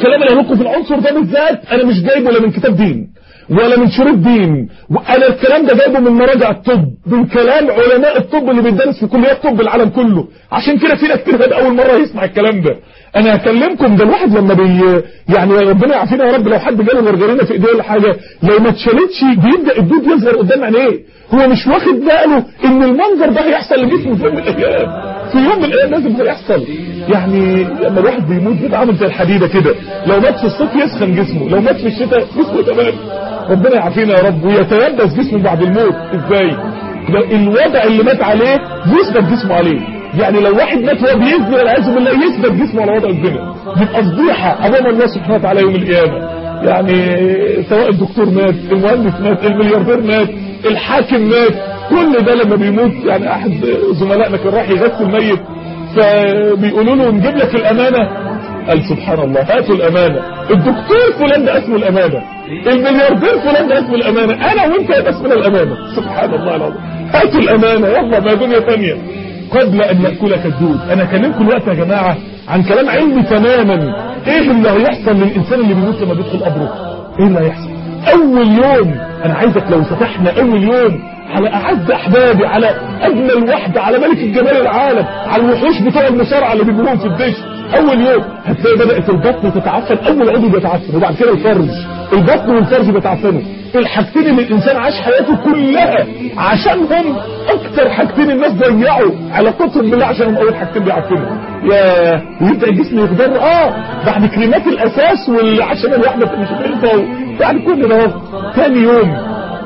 الكلام اللي هنقول في العنصر ده بالذات انا مش جايبه لا من كتاب دين ولا من شروط دين وانا الكلام ده جايبه من مراجع الطب من كلام علماء الطب اللي بيدرس في كليات طب العالم كله عشان كده في ناس كتير هذا اول مره يسمع الكلام ده انا هكلمكم ده الواحد لما بي يعني ربنا يعافينا يا رب لو حد جاله مرجرينه في ايديه ولا حاجه لو ما اتشالتش بيبدا الدود يظهر قدام عينيه هو مش واخد باله ان المنظر ده هيحصل لجسمه في يوم من الايام في يوم من الايام لازم هيحصل يعني لما الواحد بيموت بيبقى عامل زي الحديده كده لو مات في الصيف يسخن جسمه لو مات في الشتاء جسمه تمام ربنا يعافينا يا رب ويتيبس جسمه بعد الموت ازاي لو الوضع اللي مات عليه يثبت جسمه عليه يعني لو واحد مات وهو بيزني والعياذ بالله يثبت جسمه على وضع الزنا يبقى فضيحه امام الله سبحانه وتعالى يوم القيامه يعني سواء الدكتور مات المهندس مات الملياردير مات الحاكم مات كل ده لما بيموت يعني احد زملائنا كان راح يغسل ميت فبيقولوا له نجيب لك الامانه قال سبحان الله هاتوا الامانه الدكتور فلان ده اسمه الامانه الملياردير فلان ده اسمه الامانه انا وانت يبقى اسمنا الامانه سبحان الله العظيم هاتوا الامانه يلا ما دنيا ثانيه قبل ان ياكلك الدود انا اكلمكم الوقت يا جماعه عن كلام علمي تماما ايه اللي هيحصل للانسان اللي بيموت لما بيدخل قبره ايه اللي هيحصل اول يوم انا عايزك لو فتحنا اول يوم على اعز احبابي على اجمل وحده على ملك الجمال العالم على الوحوش بتوع المصارعه اللي بيجيبوهم في الدش اول يوم هتلاقي بدات البطن تتعفن اول عضو بيتعفن وبعد كده الفرج البطن والفرج بيتعفنوا الحاجتين اللي الانسان عاش حياته كلها عشانهم اكتر حاجتين الناس ضيعوا علاقتهم بالله عشانهم اول حاجتين بيعفنوا يا ويبدا الجسم يخضر اه بعد كريمات الاساس والعشان الواحده مش امتى يعني كل ده ثاني يوم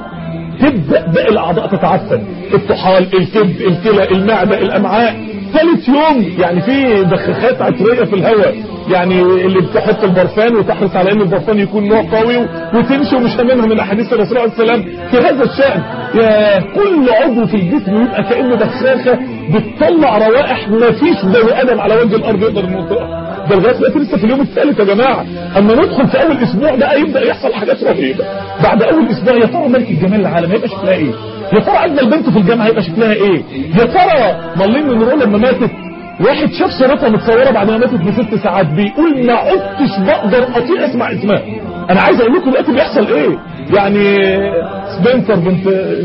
تبدا باقي الاعضاء تتعفن الطحال الكبد الكلى المعده الامعاء ثالث يوم يعني في بخاخات عطريه في الهواء يعني اللي بتحط البرفان وتحرص على ان البرفان يكون نوع قوي وتمشي ومش هممها من احاديث الرسول عليه السلام في هذا الشان يا كل عضو في الجسم يبقى كانه بخاخه بتطلع روائح ما فيش بني ادم على وجه الارض يقدر ينطقها ده لغايه دلوقتي لسه في اليوم الثالث يا جماعه اما ندخل في اول اسبوع بقى يبدا يحصل حاجات رهيبه بعد اول اسبوع يا ترى ملك الجمال العالم هيبقى شكلها ايه يا ترى اجمل بنت في الجامعه هيبقى شكلها ايه يا ترى مارلين مونرو لما ماتت واحد شاف صورتها متصوره بعد ما ماتت بست ساعات بيقول ما عدتش بقدر اطيق اسمع اسمها انا عايز اقول لكم دلوقتي بيحصل ايه يعني سبنسر بنت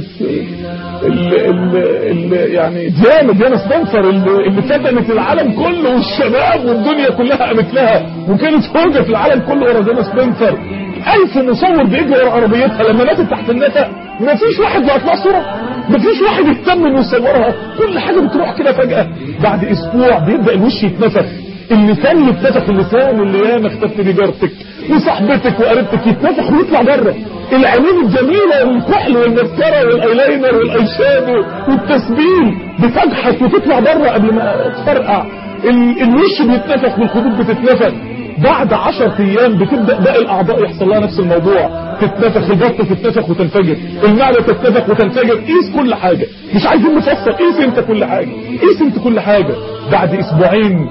ال ال ال يعني ديانا ديانا سبنسر اللي, اللي فتنت العالم كله والشباب والدنيا كلها قامت لها وكانت فوجة في العالم كله ورا ديانا سبنسر ألف مصور بيجري ورا عربيتها لما ماتت تحت النفق ما فيش واحد بعت لها صورة ما فيش واحد يهتم انه يصورها كل حاجة بتروح كده فجأة بعد اسبوع بيبدأ الوش يتنفخ اللسان يتنفخ اللسان اللي ياما اختفت بجارتك وصاحبتك وقريبتك يتنفخ ويطلع بره العينين الجميلة والكحل والمسكرة والايلاينر والايشادو والتسبيل بتجحش وتطلع بره قبل ما تفرقع الوش بيتنفخ والخدود بتتنفخ بعد عشر ايام بتبدأ باقي الاعضاء يحصل لها نفس الموضوع تتنفخ البطن تتنفخ وتنفجر المعدة تتنفخ وتنفجر قيس كل حاجة مش عايزين نفسر قيس انت كل حاجة قيس انت كل حاجة بعد اسبوعين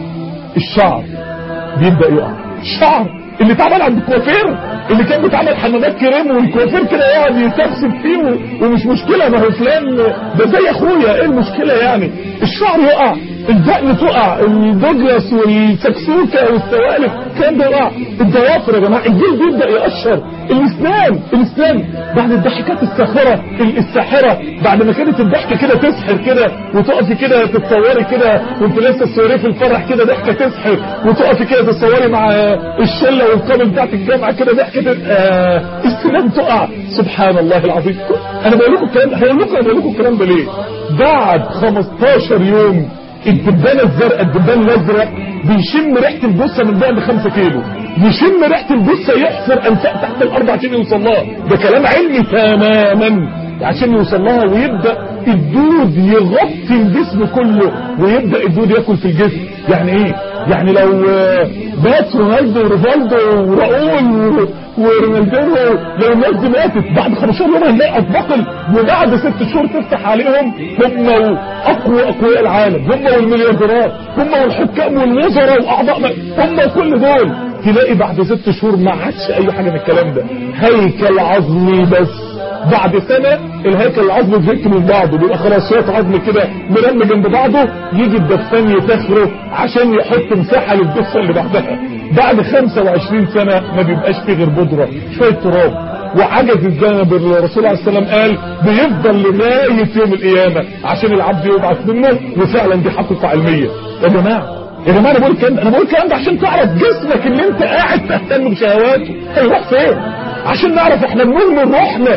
الشعر بيبدأ يقع الشعر اللي اتعمل عند الكوافير اللي كان بيتعمل حمامات كريم والكوافير كده يقعد يسبسب فيه ومش مشكلة ما هو فلان ده زي اخويا ايه المشكلة يعني الشعر يقع الدقن تقع الدجلس والسكسوكة والسوالف الكلام ده يقع الضوافر يا جماعة الجلد بيبدأ يقشر الاسنان الاسنان بعد الضحكات الساخرة الساحرة بعد ما كانت الضحكة كده تسحر كده وتقفي كده تتصوري كده وانت لسه تصوري في الفرح كده ضحكة تسحر وتقفي كده تتصوري مع الشلة والقابل بتاعت الجامعة كده ضحكة آه السنان تقع سبحان الله العظيم انا بقول لكم الكلام هقول لكم انا بقول لكم الكلام ده ليه بعد 15 يوم الدبانة الزرقاء الدبان الازرق بيشم ريحة الجثة من بعد 5 كيلو يشم ريحة الجثة يحفر انفاق تحت الارض عشان يوصل لها ده كلام علمي تماما عشان يوصل لها ويبدأ الدود يغطي الجسم كله ويبدأ الدود ياكل في الجسم يعني ايه يعني لو مات رونالدو وريفالدو وراؤول ورونالدينو لو الناس دي ماتت بعد 15 يوم هنلاقي اطباقل وبعد ست شهور تفتح عليهم هم اقوى اقوياء العالم هم والمليارديرات هم والحكام والوزراء واعضاء هم كل دول تلاقي بعد ست شهور ما عادش اي حاجه من الكلام ده هيكل عظمي بس بعد سنة الهيكل العظمي بيفك من بعضه بيبقى خلاص شوية عظم كده مرمي جنب بعضه يجي الدفان يتخره عشان يحط مساحة للجثة اللي بعدها بعد 25 سنة ما بيبقاش فيه غير بودرة شوية تراب وعجز الذنب الرسول عليه السلام قال بيفضل لغاية يوم القيامة عشان العبد يبعث منه وفعلا دي حقيقة علمية يا جماعة يا جماعة انا بقول الكلام ده انا بقول الكلام ده عشان تعرف جسمك اللي انت قاعد تهتم بشهواته هيروح فين عشان نعرف احنا بنهمل روحنا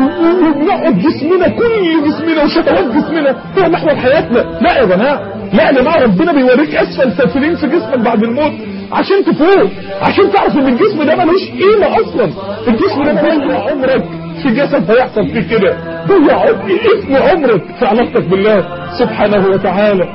وبنقعد جسمنا كل جسمنا وشهوات جسمنا هو محور حياتنا لا يا جماعة لا يا جماعة ربنا بيوريك اسفل سافلين في جسمك بعد الموت عشان تفوق عشان تعرف ان الجسم ده ملوش قيمة اصلا الجسم ده ملوش عمرك في جسد هيحصل فيه كده ضيع اسم عمرك في علاقتك بالله سبحانه وتعالى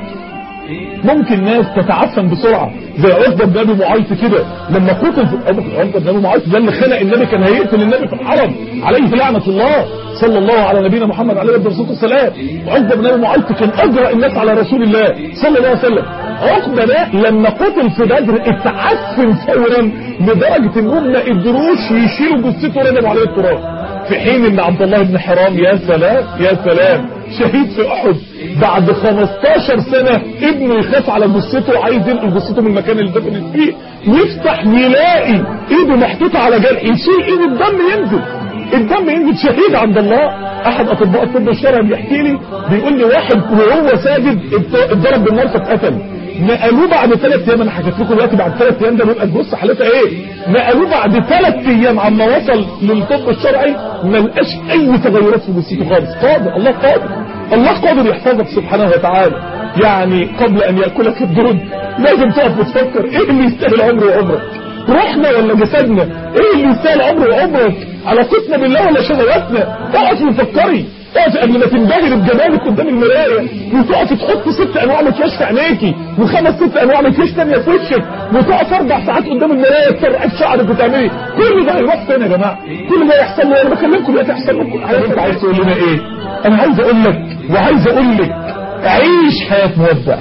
ممكن ناس تتعفن بسرعة زي عقبة بن ابي معيط كده لما قتل عقبة بن ابي معيط ده اللي خلق النبي كان هيقتل النبي في الحرم عليه لعنة الله صلى الله على نبينا محمد عليه الصلاة والسلام عقبة بن ابي معيط كان اجرأ الناس على رسول الله صلى الله عليه وسلم عقبة ده لما قتل في بدر اتعفن فورا لدرجة انهم ما قدروش يشيلوا جثته ورموا عليه التراب في حين ان عبد الله بن حرام يا سلام يا سلام شهيد في احد بعد 15 سنة ابنه يخاف على جثته وعايز ينقل جثته من المكان اللي دفنت فيه يفتح يلاقي ايده محطوطة على جرح يشيل ايده الدم ينزل الدم ينزل شهيد عند الله احد اطباء الطب الشرعي بيحكي لي بيقول لي واحد وهو ساجد اتضرب بالنار فاتقتل نقلوه بعد ثلاث ايام انا حكيت لكم دلوقتي بعد ثلاث ايام ده بيبقى الجثه حالتها ايه نقلوه بعد ثلاث ايام عما وصل للطب الشرعي ما لقاش اي تغيرات في جثته خالص قادر الله قادر الله قادر يحفظك سبحانه وتعالى يعني قبل ان ياكلك الدود لازم تقف وتفكر ايه اللي يستاهل عمري وعمرك روحنا ولا جسدنا ايه اللي يستاهل عمري وعمرك علاقتنا بالله ولا شهواتنا اقف وفكري تقف قبل ما تنبهر بجمالك قدام المرايه وتقف تحط ست انواع مكياج في عينيكي وخمس ست انواع مكياج ثانيه في وشك وتقف اربع ساعات قدام المرايه تسرقي في شعرك وتعملي كل ده هيروح فين يا جماعه كل ده يحصل لي انا بكلمكم دلوقتي يحصل لكم انت عايز تقول لنا ايه انا عايز اقول لك وعايز اقول لك عيش حياه مودع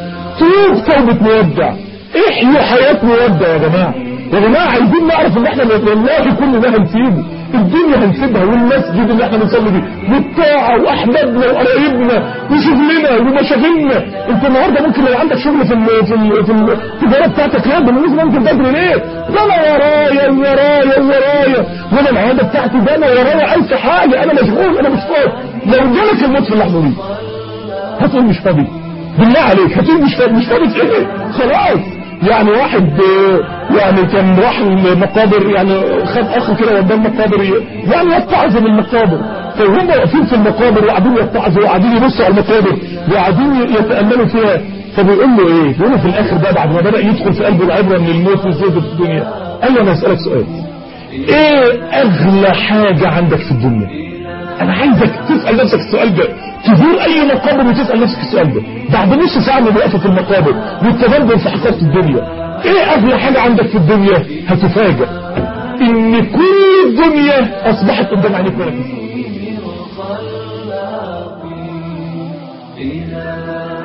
توب توبه مودع احيوا حياه مودع يا جماعه يا جماعه عايزين نعرف ان احنا والله كل ده هنسيبه الدنيا هنسيبها والمسجد اللي احنا بنصلي فيه والطاعه واحبابنا وقرايبنا وشغلنا ومشاغلنا انت النهارده ممكن لو عندك شغل في ال في ال في التجاره بتاعتك لا بالنسبه ممكن بدري ليه؟ ده انا ورايا ورايا ورايا وانا العياده بتاعتي ده انا ورايا الف حاجه انا مشغول انا مش فاضي لو جالك الموت في اللحظه دي هتقول مش فاضي بالله عليك هتقول مش فاضي مش فاضي في ايه؟ خلاص يعني واحد يعني كان راح المقابر يعني خد اخ كده وداه المقابر يعني يتعظ المقابر فهم واقفين في المقابر وقاعدين يتعظوا وقاعدين يبصوا على المقابر وقاعدين يتاملوا فيها فبيقول له ايه؟ بيقول له في الاخر بقى بعد ما بدا يدخل في قلبه العبره من الموت والزهد في الدنيا قال له انا اسالك سؤال ايه اغلى حاجه عندك في الدنيا؟ انا عايزك تسال نفسك السؤال ده تزور اي مقابر وتسال نفسك السؤال ده بعد نص ساعه من الوقفه في المقابر والتدبر في حقيقه الدنيا ايه اغلى حاجه عندك في الدنيا هتفاجئ ان كل الدنيا اصبحت قدام عينيك ولا